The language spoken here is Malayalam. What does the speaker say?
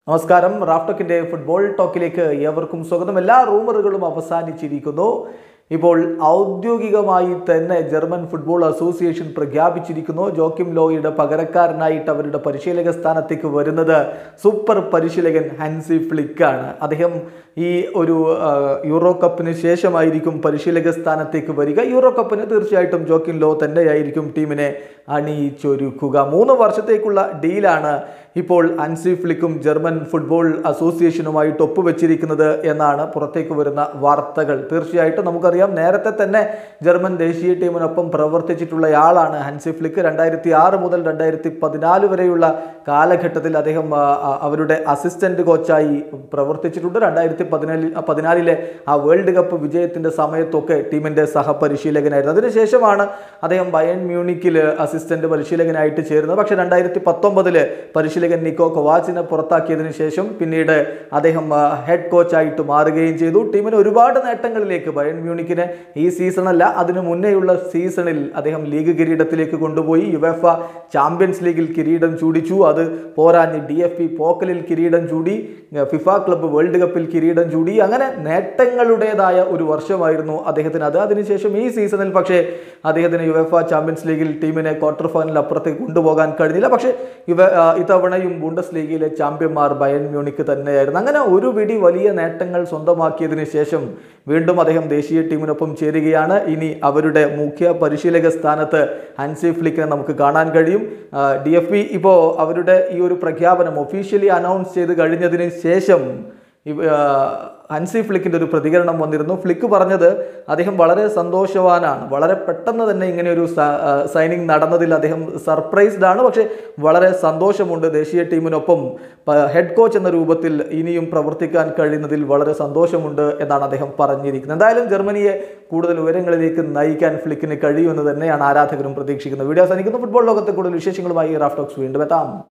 നമസ്കാരം റാഫ്ടോക്കിന്റെ ഫുട്ബോൾ ടോക്കിലേക്ക് ഏവർക്കും സ്വാഗതം എല്ലാ റൂമറുകളും അവസാനിച്ചിരിക്കുന്നു ഇപ്പോൾ ഔദ്യോഗികമായി തന്നെ ജർമ്മൻ ഫുട്ബോൾ അസോസിയേഷൻ പ്രഖ്യാപിച്ചിരിക്കുന്നു ജോക്കിം ലോയുടെ പകരക്കാരനായിട്ട് അവരുടെ പരിശീലക സ്ഥാനത്തേക്ക് വരുന്നത് സൂപ്പർ പരിശീലകൻ ഹൻസി ഫ്ലിക്കാണ് അദ്ദേഹം ഈ ഒരു ആ, യൂറോ കപ്പിന് ശേഷമായിരിക്കും പരിശീലക സ്ഥാനത്തേക്ക് വരിക യൂറോ കപ്പിന് തീർച്ചയായിട്ടും ജോക്കിൻ ലോ തന്നെയായിരിക്കും ടീമിനെ അണിയിച്ചൊരുക്കുക മൂന്ന് വർഷത്തേക്കുള്ള ഡീലാണ് ഇപ്പോൾ അൻസി ഫ്ലിക്കും ജർമ്മൻ ഫുട്ബോൾ അസോസിയേഷനുമായിട്ട് ഒപ്പുവെച്ചിരിക്കുന്നത് എന്നാണ് പുറത്തേക്ക് വരുന്ന വാർത്തകൾ തീർച്ചയായിട്ടും നമുക്കറിയാം നേരത്തെ തന്നെ ജർമ്മൻ ദേശീയ ടീമിനൊപ്പം പ്രവർത്തിച്ചിട്ടുള്ളയാളാണ് ഹൻസി ഫ്ലിക്ക് രണ്ടായിരത്തി ആറ് മുതൽ രണ്ടായിരത്തി പതിനാല് വരെയുള്ള കാലഘട്ടത്തിൽ അദ്ദേഹം ആ, ആ, അവരുടെ അസിസ്റ്റന്റ് കോച്ചായി പ്രവർത്തിച്ചിട്ടുണ്ട് രണ്ടായിരത്തി പതിനാലിൽ പതിനാലിലെ ആ വേൾഡ് കപ്പ് വിജയത്തിന്റെ സമയത്തൊക്കെ ടീമിന്റെ സഹപരിശീലകനായിരുന്നു അതിനുശേഷമാണ് അദ്ദേഹം ബയൺ മ്യൂണിക്കിൽ അസിസ്റ്റന്റ് പരിശീലകനായിട്ട് ചേരുന്നത് പക്ഷേ രണ്ടായിരത്തി പത്തൊമ്പതില് പരിശീലകൻ നിക്കോ കൊവാച്ചിനെ പുറത്താക്കിയതിനു ശേഷം പിന്നീട് അദ്ദേഹം ആ, ഹെഡ് കോച്ചായിട്ട് മാറുകയും ചെയ്തു ടീമിന് ഒരുപാട് നേട്ടങ്ങളിലേക്ക് ബയൺ മ്യൂണിക്കിനെ ഈ സീസണല്ല അതിനു മുന്നേയുള്ള സീസണിൽ അദ്ദേഹം ലീഗ് കിരീടത്തിലേക്ക് കൊണ്ടുപോയി യുവെഫ ചാമ്പ്യൻസ് ലീഗിൽ കിരീടം ചൂടിച്ചു അത് പോരാഞ്ഞ് ഡി എഫ് പി പോക്കലിൽ കിരീടം ചൂടി ഫിഫ ക്ലബ്ബ് വേൾഡ് കപ്പിൽ കിരീടം ചൂടി അങ്ങനെ നേട്ടങ്ങളുടേതായ ഒരു വർഷമായിരുന്നു അദ്ദേഹത്തിന് അത് അതിനുശേഷം ഈ സീസണിൽ പക്ഷേ അദ്ദേഹത്തിന് യുവെഫ ചാമ്പ്യൻസ് ലീഗിൽ ടീമിനെ ക്വാർട്ടർ ഫൈനൽ അപ്പുറത്തേക്ക് കൊണ്ടുപോകാൻ കഴിഞ്ഞില്ല പക്ഷേ ഇവ ആ, ഇത്തവണയും ബുണ്ടസ് ലീഗിലെ ചാമ്പ്യന്മാർ ബയൺ മ്യൂണിക്ക് തന്നെയായിരുന്നു അങ്ങനെ ഒരു പിടി വലിയ നേട്ടങ്ങൾ സ്വന്തമാക്കിയതിന് ശേഷം വീണ്ടും അദ്ദേഹം ദേശീയ ടീമിനൊപ്പം ചേരുകയാണ് ഇനി അവരുടെ മുഖ്യ പരിശീലക സ്ഥാനത്ത് ഹൻസി ഫ്ലിക്കിനെ നമുക്ക് കാണാൻ കഴിയും ഡി എഫ് പി ഇപ്പോൾ അവരുടെ ഈ ഒരു പ്രഖ്യാപനം ഒഫീഷ്യലി അനൗൺസ് ചെയ്ത് കഴിഞ്ഞതിന് ശേഷം ഇവ- ആ, ഹൻസി ഫ്ലിക്കിന്റെ ഒരു പ്രതികരണം വന്നിരുന്നു ഫ്ലിക്ക് പറഞ്ഞത് അദ്ദേഹം വളരെ സന്തോഷവാനാണ് വളരെ പെട്ടെന്ന് തന്നെ ഇങ്ങനെ ഒരു സൈനിങ് നടന്നതിൽ അദ്ദേഹം സർപ്രൈസ്ഡ് ആണ് പക്ഷേ വളരെ സന്തോഷമുണ്ട് ദേശീയ ടീമിനൊപ്പം ഹെഡ് കോച്ച് എന്ന രൂപത്തിൽ ഇനിയും പ്രവർത്തിക്കാൻ കഴിയുന്നതിൽ വളരെ സന്തോഷമുണ്ട് എന്നാണ് അദ്ദേഹം പറഞ്ഞിരിക്കുന്നത് എന്തായാലും ജർമ്മനിയെ കൂടുതൽ ഉയരങ്ങളിലേക്ക് നയിക്കാൻ ഫ്ലിക്കിന് കഴിയുമെന്ന് തന്നെയാണ് ആരാധകരും പ്രതീക്ഷിക്കുന്നത് വീഡിയോ അവസാനിക്കുന്നു ഫുട്ബോൾ ലോകത്തെ കൂടുതൽ വിശേഷങ്ങളുമായി റാഫ്റ്റോക്സ് വീണ്ടും എത്താം